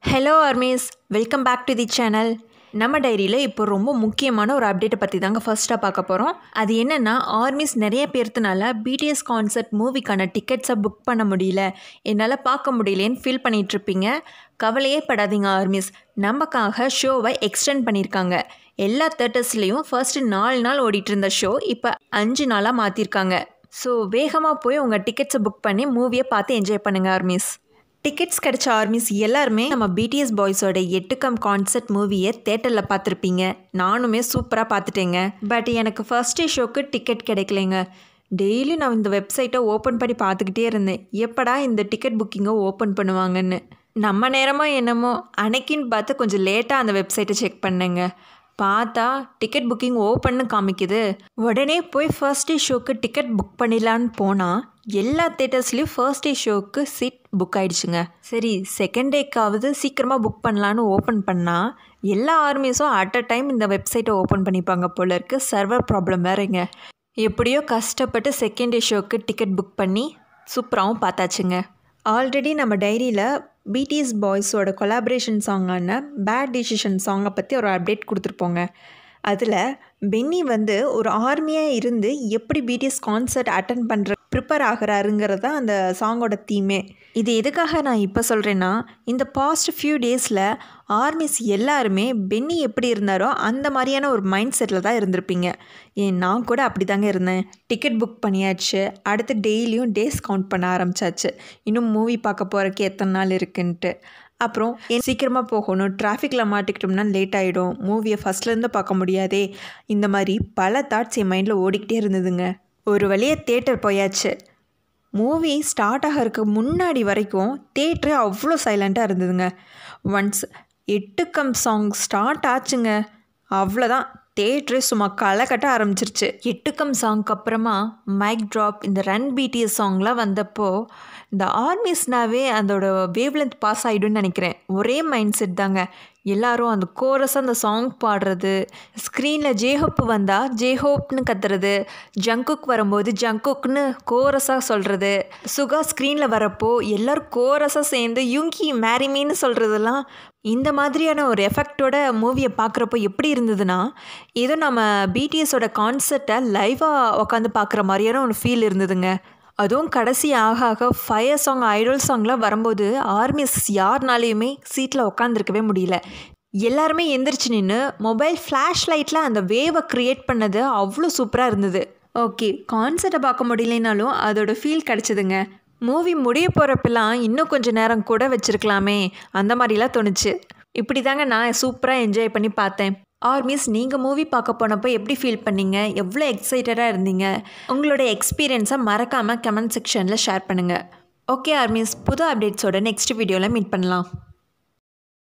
hello armies welcome back to the channel நம்ம டைரியில் இப்போ ரொம்ப முக்கியமான ஒரு அப்டேட்டை பற்றி தாங்க ஃபர்ஸ்ட்டாக பார்க்க போகிறோம் அது என்னென்னா ஆர்மிஸ் நிறைய பேர்த்துனால பிடிஎஸ் கான்சர்ட் மூவிக்கான டிக்கெட்ஸை புக் பண்ண முடியல என்னால் பார்க்க முடியலேன்னு ஃபீல் பண்ணிகிட்ருப்பீங்க கவலையே படாதீங்க ஆர்மிஸ் நமக்காக ஷோவை எக்ஸ்டெண்ட் பண்ணியிருக்காங்க எல்லா தேட்டர்ஸ்லேயும் ஃபர்ஸ்ட்டு நாலு நாள் ஓடிட்டு இருந்த ஷோ இப்போ அஞ்சு நாளாக மாற்றிருக்காங்க ஸோ வேகமாக போய் உங்கள் டிக்கெட்ஸை புக் பண்ணி மூவியை பார்த்து என்ஜாய் பண்ணுங்கள் ஆர்மிஸ் டிக்கெட்ஸ் கிடைச்ச ஆர்மிஸ் எல்லாருமே நம்ம பிடிஎஸ் பாய்ஸோட எட்டுக்கம் கான்சர்ட் மூவியை தேட்டரில் பார்த்துருப்பீங்க நானுமே சூப்பராக பார்த்துட்டேங்க பட் எனக்கு ஃபர்ஸ்ட் டே ஷோக்கு டிக்கெட் கிடைக்கலைங்க டெய்லி நான் இந்த வெப்சைட்டை ஓப்பன் பண்ணி பார்த்துக்கிட்டே இருந்தேன் எப்படா இந்த டிக்கெட் புக்கிங்கை ஓப்பன் பண்ணுவாங்கன்னு நம்ம நேரமோ என்னமோ அன்னைக்குன்னு பார்த்து கொஞ்சம் லேட்டாக அந்த வெப்சைட்டை செக் பண்ணேங்க பார்த்தா டிக்கெட் புக்கிங் ஓப்பன்னு காமிக்குது உடனே போய் ஃபர்ஸ்ட் டே ஷோக்கு டிக்கெட் புக் பண்ணிடலான்னு போனால் எல்லா தேட்டர்ஸ்லேயும் ஃபர்ஸ்ட் டே ஷோக்கு சீட் புக் ஆயிடுச்சுங்க சரி செகண்ட் டேக்காவது சீக்கிரமாக புக் பண்ணலான்னு ஓப்பன் பண்ணால் எல்லா ஆர்மிஸும் அட் அ டைம் இந்த வெப்சைட்டை ஓப்பன் பண்ணிப்பாங்க போல இருக்குது சர்வர் ப்ராப்ளம் வேறங்க எப்படியோ கஷ்டப்பட்டு செகண்ட் டே ஷோக்கு டிக்கெட் புக் பண்ணி சூப்பராகவும் பார்த்தாச்சுங்க ஆல்ரெடி நம்ம டைரியில் பிடிஎஸ் பாய்ஸோட கொலாபரேஷன் சாங்கான பேட் டிசிஷன் சாங்கை பற்றி ஒரு அப்டேட் கொடுத்துருப்போங்க அதில் பென்னி வந்து ஒரு ஆர்மியாக இருந்து எப்படி பிடிஎஸ் கான்சர்ட் அட்டன் பண்ணுற ப்ரிப்பேர் ஆகிறாருங்கிறது தான் அந்த சாங்கோட தீமே இது எதுக்காக நான் இப்போ சொல்கிறேன்னா இந்த பாஸ்ட் ஃபியூ டேஸில் ஆர்மிஸ் எல்லாருமே பென்னி எப்படி இருந்தாரோ அந்த மாதிரியான ஒரு மைண்ட் செட்டில் தான் இருந்திருப்பீங்க ஏன் நான் கூட அப்படி தாங்க இருந்தேன் டிக்கெட் புக் பண்ணியாச்சு அடுத்து டெய்லியும் டேஸ் கவுண்ட் பண்ண ஆரம்பிச்சாச்சு இன்னும் மூவி பார்க்க போகிறக்கு எத்தனை நாள் இருக்குன்ட்டு அப்புறம் ஏன் சீக்கிரமாக போகணும் டிராஃபிக்கில் மாட்டிக்கிட்டோம்னா லேட் ஆகிடும் மூவியை ஃபஸ்ட்லேருந்து பார்க்க முடியாதே இந்த மாதிரி பல தாட்ஸ் என் மைண்டில் ஓடிக்கிட்டே இருந்ததுங்க ஒரு வழியாக தேட்டர் போயாச்சு மூவி ஸ்டார்ட் ஆகிறதுக்கு முன்னாடி வரைக்கும் தேட்டரே அவ்வளோ சைலண்ட்டாக இருந்ததுங்க ஒன்ஸ் எட்டுக்கம் சாங் ஸ்டார்ட் ஆச்சுங்க அவ்வளோதான் தேட்டரே சும்மா களை கட்ட ஆரம்பிச்சிருச்சு எட்டுக்கம் சாங்க்கு அப்புறமா மைக் ட்ராப் இந்த ரன் பிடிஎஸ் சாங்லாம் வந்தப்போ இந்த ஆர்மிஸ்னாவே அதோட வேவ்லென்த் பாஸ் ஆகிடும்னு நினைக்கிறேன் ஒரே மைண்ட் செட் தாங்க எல்லாரும் அந்த கோரஸாக அந்த சாங் பாடுறது ஸ்க்ரீனில் ஜேஹோப் வந்தால் ஜேஹோப்னு கத்துறது ஜங்குக் வரும்போது ஜங்குக்னு கோரஸாக சொல்கிறது சுகா ஸ்க்ரீனில் வரப்போ எல்லோரும் கோரஸாக சேர்ந்து யுங்கி மேரிமின்னு சொல்கிறதெல்லாம் இந்த மாதிரியான ஒரு எஃபெக்டோட மூவியை பார்க்குறப்போ எப்படி இருந்ததுன்னா ஏதோ நம்ம பிடிஎஸோட கான்சர்ட்டை லைவாக உட்காந்து பார்க்குற மாதிரியான ஒரு ஃபீல் இருந்ததுங்க அதுவும் கடைசி ஆக ஆக ஃபயர் சாங் ஐடல் சாங்லாம் வரும்போது ஆர்மிஸ் யாருனாலையுமே சீட்டில் உட்காந்துருக்கவே முடியல எல்லாருமே எந்திரிச்சு நின்று மொபைல் ஃப்ளாஷ் லைட்டில் அந்த வேவை க்ரியேட் பண்ணது அவ்வளோ சூப்பராக இருந்தது ஓகே கான்சர்ட்டை பார்க்க முடியலனாலும் அதோட ஃபீல் கிடச்சிதுங்க மூவி முடிய போகிறப்பெல்லாம் இன்னும் கொஞ்சம் நேரம் கூட வச்சுருக்கலாமே அந்த மாதிரிலாம் தோணுச்சு இப்படி தாங்க நான் சூப்பராக என்ஜாய் பண்ணி பார்த்தேன் ஆர்மிஸ் நீங்கள் மூவி பார்க்க போனப்போ எப்படி ஃபீல் பண்ணீங்க எவ்வளோ எக்ஸைட்டடாக இருந்தீங்க உங்களோட எக்ஸ்பீரியன்ஸை மறக்காமல் கமெண்ட் செக்ஷனில் ஷேர் பண்ணுங்கள் ஓகே ஆர்மிஸ் புது அப்டேட்ஸோட நெக்ஸ்ட் வீடியோவில் மீட் பண்ணலாம்